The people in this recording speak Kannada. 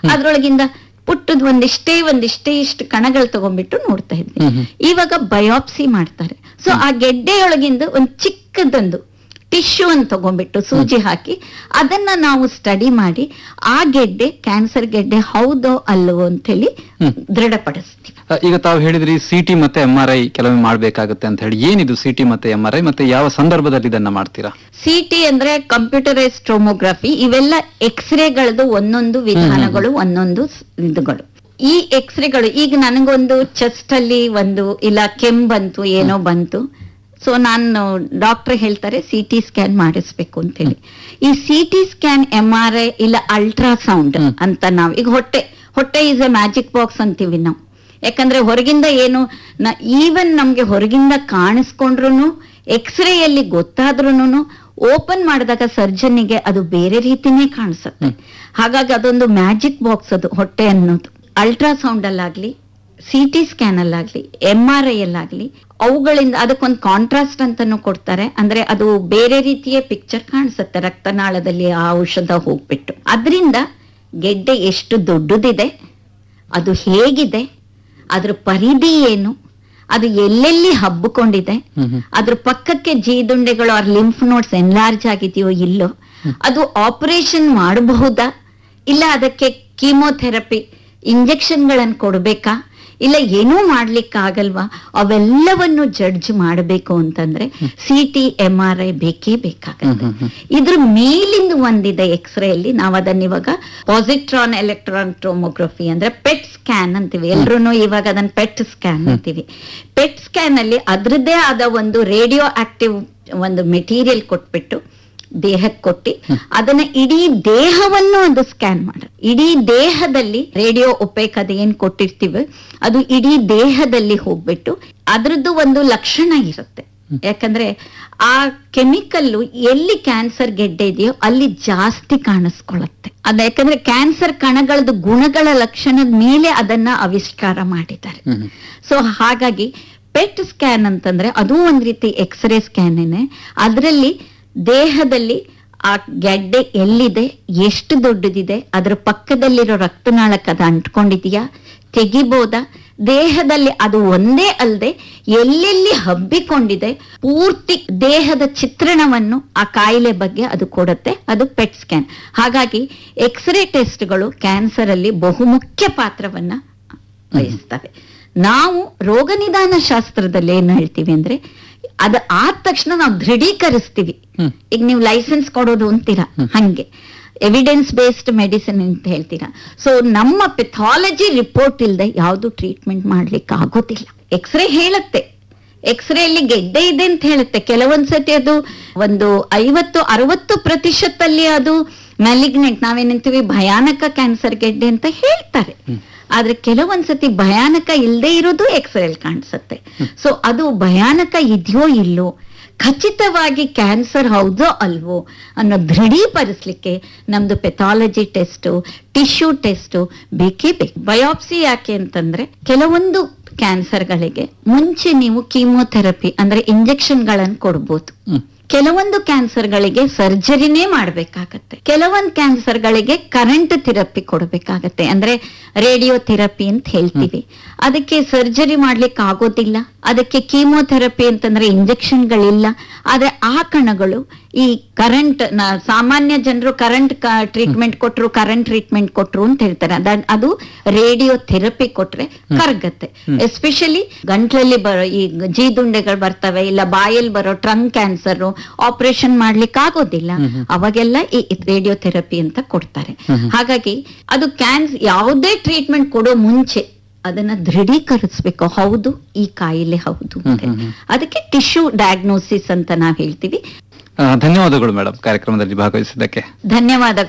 ಅದ್ರೊಳಗಿಂದ ಪುಟ್ಟದ್ ಒಂದಿಷ್ಟೇ ಒಂದಿಷ್ಟೇ ಇಷ್ಟು ಕಣಗಳು ತಗೊಂಡ್ಬಿಟ್ಟು ನೋಡ್ತಾ ಇದ್ವಿ ಹ್ಮ್ ಹ್ಮ್. ಇವಾಗ ಬಯೋಪ್ಸಿ ಮಾಡ್ತಾರೆ ಸೊ ಆ ಗೆಡ್ಡೆಯೊಳಗಿಂದ ಒಂದ್ ಚಿಕ್ಕದೊಂದು ಟಿಶ್ಯೂ ಅನ್ನು ತಗೊಂಡ್ಬಿಟ್ಟು ಸೂಜಿ ಹಾಕಿ ಅದನ್ನ ನಾವು ಸ್ಟಡಿ ಮಾಡಿ ಆ ಗೆಡ್ಡೆ ಕ್ಯಾನ್ಸರ್ ಗೆಡ್ಡೆ ಹೌದೋ ಅಲ್ಲವೋ ಅಂತೇಳಿ ಹ್ಮ್. ದೃಢಪಡಿಸ್ತೀವಿ ಆ, ಈಗ ತಾವು ಹೇಳಿದ್ರಿ ಸಿಟಿ ಮತ್ತೆ ಎಂ ಆರ್ ಐ ಕೆಲವೊಮ್ಮೆ ಮಾಡ್ಬೇಕಾಗುತ್ತೆ ಅಂತ ಹೇಳಿ ಏನಿದು ಸಿಟಿ ಮತ್ತೆ ಎಂ ಆರ್ ಐ ಮತ್ತೆ ಯಾವ ಸಂದರ್ಭದಲ್ಲಿ ಇದನ್ನ ಮಾಡ್ತೀರಾ ಸಿ ಟಿ ಅಂದ್ರೆ ಕಂಪ್ಯೂಟರೈಸ್ ಟೋಮೋಗ್ರಫಿ ಇವೆಲ್ಲ ಎಕ್ಸ್ರೇಗಳದ್ದು ಒಂದೊಂದು ವಿಧಾನಗಳು ಒಂದೊಂದು ಸ್- ಇದುಗಳು ಈ ಎಕ್ಸ್ರೇಗಳು ಈಗ ನನಗೊಂದು ಚೆಸ್ಟ್ ಅಲ್ಲಿ ಒಂದು ಇಲ್ಲ ಕೆಮ್ಮು ಬಂತು ಏನೋ ಬಂತು ಸೊ ನಾನು ಡಾಕ್ಟರ್ ಹೇಳ್ತಾರೆ ಸಿ ಟಿ ಸ್ಕ್ಯಾನ್ ಮಾಡಿಸ್ಬೇಕು ಅಂತ ಹೇಳಿ ಈ C T scan M R I ಇಲ್ಲ ಅಲ್ಟ್ರಾಸೌಂಡ್ ಹ್ಮ್. ಅಂತ ನಾವು ಈಗ ಹೊಟ್ಟೆ ಹೊಟ್ಟೆ ಇಸ್ ಎ ಮ್ಯಾಜಿಕ್ ಬಾಕ್ಸ್ ಅಂತೀವಿ ನಾವು ಯಾಕಂದ್ರೆ ಹೊರಗಿಂದ ಏನು ಈವನ್ ನಮ್ಗೆ ಹೊರಗಿಂದ ಕಾಣಿಸ್ಕೊಂಡ್ರು ಎಕ್ಸ್ರೇಯಲ್ಲಿ ಗೊತ್ತಾದ್ರೂನು ಓಪನ್ ಮಾಡಿದಾಗ ಸರ್ಜನ್ನಿಗೆ ಅದು ಬೇರೆ ರೀತಿನೇ ಕಾಣಿಸುತ್ತೆ ಹಾಗಾಗಿ ಅದೊಂದು ಮ್ಯಾಜಿಕ್ ಬಾಕ್ಸ್ ಅದು ಹೊಟ್ಟೆ ಅನ್ನೋದು ಅಲ್ಟ್ರಾಸೌಂಡ್ ಅಲ್ಲಾಗ್ಲಿ ಸಿ ಟಿ ಸ್ಕ್ಯಾನ್ ಅಲ್ಲಾಗ್ಲಿ ಎಂ ಆರ್ ಐ ಅಲ್ಲಾಗ್ಲಿ ಅವುಗಳಿಂದ ಅದಕ್ಕೊಂದು ಕಾಂಟ್ರಾಸ್ಟ್ ಅಂತಾನು ಕೊಡ್ತಾರೆ ಅಂದ್ರೆ ಅದು ಬೇರೆ ರೀತಿಯ ಪಿಕ್ಚರ್ ಕಾಣಿಸುತ್ತೆ ರಕ್ತನಾಳದಲ್ಲಿ ಆ ಔಷಧ ಹೋಗ್ಬಿಟ್ಟು ಅದರಿಂದ ಗೆಡ್ಡೆ ಎಷ್ಟು ದೊಡ್ಡದಿದೆ ಅದು ಹೇಗಿದೆ ಅದ್ರ ಪರಿಧಿ ಏನು ಅದು ಎಲ್ಲೆಲ್ಲಿ ಹಬ್ಬಿಕೊಂಡಿದೆ ಹ್ಮ್ ಹ್ಮ್. ಅದ್ರ ಪಕ್ಕಕ್ಕೆ ಜೀದುಂಡೆಗಳು ಆರ್ ಲಿಂಫ್ ನೋಟ್ಸ್ ಎನ್ಲಾರ್ಜ್ ಆಗಿದೆಯೋ ಇಲ್ಲೋ ಅದು ಆಪರೇಷನ್ ಮಾಡಬಹುದಾ ಇಲ್ಲ ಅದಕ್ಕೆ ಕೀಮೋಥೆರಪಿ ಇಂಜೆಕ್ಷನ್ಗಳನ್ನು ಕೊಡ್ಬೇಕಾ ಇಲ್ಲ ಏನೂ ಮಾಡ್ಲಿಕ್ಕೆ ಆಗಲ್ವಾ ಅವೆಲ್ಲವನ್ನು ಜಡ್ಜ್ ಮಾಡಬೇಕು ಅಂತಂದ್ರೆ C T M R I ಬೇಕೇ ಬೇಕಾಗುತ್ತೆ ಹ್ಮ್, ಹ್ಮ್, ಇದ್ರ ಮೇಲಿಂದ ಒಂದಿದೆ ಎಕ್ಸ್ರೇ ಅಲ್ಲಿ ನಾವು ಅದನ್ನ ಇವಾಗ ಪಾಸಿಟ್ರಾನ್ ಎಲೆಕ್ಟ್ರಾನ್ ಟೋಮೋಗ್ರಫಿ ಅಂದ್ರೆ ಪೆಟ್ ಸ್ಕ್ಯಾನ್ ಅಂತೀವಿ ಎಲ್ರು ಇವಾಗ ಅದನ್ನ ಪೆಟ್ ಸ್ಕ್ಯಾನ್ ಅಂತೀವಿ ಪೆಟ್ ಸ್ಕ್ಯಾನ್ ಅಲ್ಲಿ ಅದ್ರದ್ದೇ ಆದ ಒಂದು ರೇಡಿಯೋ ಆಕ್ಟಿವ್ ಒಂದು ಮೆಟೀರಿಯಲ್ ಕೊಟ್ಬಿಟ್ಟು ದೇಹಕ್ಕೆ ಕೊಟ್ಟಿ ಅದನ್ನ ಇಡೀ ದೇಹವನ್ನು ಅದು ಸ್ಕ್ಯಾನ್ ಮಾಡ ಇಡೀ ದೇಹದಲ್ಲಿ ರೇಡಿಯೋ ಒಪೇಕ್ ಅದು ಏನ್ ಕೊಟ್ಟಿರ್ತೀವಿ ಅದು ಇಡೀ ದೇಹದಲ್ಲಿ ಹೋಗ್ಬಿಟ್ಟು ಅದ್ರದ್ದು ಒಂದು ಲಕ್ಷಣ ಇರುತ್ತೆ ಯಾಕಂದ್ರೆ ಆ ಕೆಮಿಕಲ್ಲು ಎಲ್ಲಿ ಕ್ಯಾನ್ಸರ್ ಗೆಡ್ಡೆ ಇದೆಯೋ ಅಲ್ಲಿ ಜಾಸ್ತಿ ಕಾಣಿಸ್ಕೊಳ್ಳುತ್ತೆ ಅದ ಯಾಕಂದ್ರೆ ಕ್ಯಾನ್ಸರ್ ಕಣಗಳದ್ದು ಗುಣಗಳ ಲಕ್ಷಣದ ಮೇಲೆ ಅದನ್ನ ಆವಿಷ್ಕಾರ ಮಾಡಿದ್ದಾರೆ ಹ್ಮ್ ಹ್ಮ್. ಸೊ ಹಾಗಾಗಿ ಪೆಟ್ ಸ್ಕ್ಯಾನ್ ಅಂತಂದ್ರೆ ಅದು ಒಂದ್ ರೀತಿ ಎಕ್ಸ್ರೇ ಸ್ಕ್ಯಾನೇನೆ ಅದರಲ್ಲಿ ದೇಹದಲ್ಲಿ ಆ ಗೆಡ್ಡೆ ಎಲ್ಲಿದೆ ಎಷ್ಟು ದೊಡ್ಡದಿದೆ ಅದ್ರ ಪಕ್ಕದಲ್ಲಿರೋ ರಕ್ತನಾಳಕ್ಕೆ ಅದು ಅಂಟ್ಕೊಂಡಿದೆಯಾ ತೆಗಿಬೋದಾ ದೇಹದಲ್ಲಿ ಅದು ಒಂದೇ ಅಲ್ಲದೆ ಎಲ್ಲೆಲ್ಲಿ ಹಬ್ಬಿಕೊಂಡಿದೆ ಪೂರ್ತಿ ದೇಹದ ಚಿತ್ರಣವನ್ನು ಆ ಕಾಯಿಲೆ ಬಗ್ಗೆ ಅದು ಕೊಡುತ್ತೆ ಅದು ಪೆಟ್ ಸ್ಕ್ಯಾನ್ ಹಾಗಾಗಿ ಎಕ್ಸ್ರೇ ಟೆಸ್ಟ್ಗಳು ಕ್ಯಾನ್ಸರ್ ಅಲ್ಲಿ ಬಹುಮುಖ್ಯ ಪಾತ್ರವನ್ನ ವಹಿಸ್ತವೆ ನಾವು ರೋಗ ನಿದಾನ ಶಾಸ್ತ್ರದಲ್ಲಿ ಏನ್ ಹೇಳ್ತೀವಿ ಅಂದ್ರೆ ಅದ ಆದ ತಕ್ಷಣ ನಾವು ದೃಢೀಕರಿಸ್ತೀವಿ ಹ್ಮ್. ಈಗ ನೀವು ಲೈಸೆನ್ಸ್ ಕೊಡೋದು ಅಂತೀರಾ ಹಂಗೆ ಎವಿಡೆನ್ಸ್ ಬೇಸ್ಡ್ ಮೆಡಿಸಿನ್ ಅಂತ ಹೇಳ್ತೀರಾ ಸೊ ನಮ್ಮ ಪೆಥಾಲಜಿ ರಿಪೋರ್ಟ್ ಇಲ್ಲದೆ ಯಾವುದು ಟ್ರೀಟ್ಮೆಂಟ್ ಮಾಡ್ಲಿಕ್ಕೆ ಆಗೋದಿಲ್ಲ ಎಕ್ಸ್ರೇ ಹೇಳುತ್ತೆ ಎಕ್ಸ್ರೇ ಅಲ್ಲಿ ಗೆಡ್ಡೆ ಇದೆ ಅಂತ ಹೇಳುತ್ತೆ ಕೆಲವೊಂದ್ಸತಿ ಅದು ಒಂದು ಐವತ್ತು ಅರವತ್ತು ಪ್ರತಿಶತಲ್ಲಿ ಅದು ಮ್ಯಾಲಿಗ್ನೆಂಟ್ ನಾವೇನಂತೀವಿ ಭಯಾನಕ ಕ್ಯಾನ್ಸರ್ ಗೆಡ್ಡೆ ಅಂತ ಹೇಳ್ತಾರೆ ಆದ್ರೆ ಕೆಲವೊಂದ್ಸತಿ ಭಯಾನಕ ಇಲ್ಲದೆ ಇರೋದು ಎಕ್ಸ್ರೇ ಅಲ್ಲಿ ಕಾಣಿಸುತ್ತೆ ಸೊ ಅದು ಭಯಾನಕ ಇದೆಯೋ ಇಲ್ಲೋ ಖಚಿತವಾಗಿ ಕ್ಯಾನ್ಸರ್ ಹೌದೋ ಅಲ್ವೋ ಅನ್ನೋ ದೃಢೀಕರಿಸ್ಲಿಕ್ಕೆ ನಮ್ದು ಪೆಥಾಲಜಿ ಟೆಸ್ಟು ಟಿಶ್ಯೂ ಟೆಸ್ಟು ಬೇಕೇ ಬೇಕು ಬಯಾಪ್ಸಿ ಯಾಕೆ ಅಂತಂದ್ರೆ ಕೆಲವೊಂದು ಕ್ಯಾನ್ಸರ್ಗಳಿಗೆ ಮುಂಚೆ ನೀವು ಕೀಮೋಥೆರಪಿ ಅಂದ್ರೆ ಇಂಜೆಕ್ಷನ್ಗಳನ್ನು ಕೊಡ್ಬೋದು ಹ್ಮ್. ಕೆಲವೊಂದು ಕ್ಯಾನ್ಸರ್ಗಳಿಗೆ ಸರ್ಜರಿನೇ ಮಾಡಬೇಕಾಗತ್ತೆ ಕೆಲವೊಂದು ಕ್ಯಾನ್ಸರ್ಗಳಿಗೆ ಕರೆಂಟ್ ಥೆರಪಿ ಕೊಡಬೇಕಾಗತ್ತೆ ಅಂದ್ರೆ ರೇಡಿಯೋ ಥೆರಪಿ ಅಂತ ಹೇಳ್ತೀವಿ ಅದಕ್ಕೆ ಸರ್ಜರಿ ಮಾಡ್ಲಿಕ್ಕೆ ಆಗೋದಿಲ್ಲ ಅದಕ್ಕೆ ಕೀಮೋಥೆರಪಿ ಅಂತಂದ್ರೆ ಇಂಜೆಕ್ಷನ್ಗಳಿಲ್ಲ ಆದ್ರೆ ಆ ಕಣಗಳು ಈ ಕರೆಂಟ್ ಸಾಮಾನ್ಯ ಜನರು ಕರೆಂಟ್ ಟ್ರೀಟ್ಮೆಂಟ್ ಕೊಟ್ರು ಕರೆಂಟ್ ಟ್ರೀಟ್ಮೆಂಟ್ ಕೊಟ್ರು ಅಂತ ಹೇಳ್ತಾರೆ ಅದ- ಅದು ರೇಡಿಯೋ ಥೆರಪಿ ಕೊಟ್ರೆ ಕರಗತ್ತೆ ಎಸ್ಪೆಷಲಿ ಗಂಟ್ಲಲ್ಲಿ ಬರೋ ಈ ಜೀದುಂಡೆಗಳು ಬರ್ತವೆ ಇಲ್ಲ ಬಾಯಲ್ಲಿ ಬರೋ ಟ್ರಂಕ್ ಕ್ಯಾನ್ಸರ್ ಆಪರೇಷನ್ ಮಾಡ್ಲಿಕ್ಕೆ ಆಗೋದಿಲ್ಲ ಅವಾಗೆಲ್ಲ ಈ ರೇಡಿಯೋ ಥೆರಪಿ ಅಂತ ಕೊಡ್ತಾರೆ ಹಾಗಾಗಿ ಅದು ಕ್ಯಾನ್ಸ್ ಯಾವುದೇ ಟ್ರೀಟ್ಮೆಂಟ್ ಕೊಡೋ ಮುಂಚೆ ಅದನ್ನ ದೃಢೀಕರಿಸ್ಬೇಕು ಹೌದು ಈ ಕಾಯಿಲೆ ಹೌದು ಅಂತ ಹ್ಮ್, ಹ್ಮ್, ಅದಕ್ಕೆ ಟಿಶ್ಯೂ ಡಯಾಗ್ನೋಸಿಸ್ ಅಂತ ನಾವ್ ಹೇಳ್ತೀವಿ ಆ, ಧನ್ಯವಾದಗಳು ಮೇಡಮ್ ಕಾರ್ಯಕ್ರಮದಲ್ಲಿ ಭಾಗವಹಿಸಿದ್ದಕ್ಕೆ ಧನ್ಯವಾದಗಳು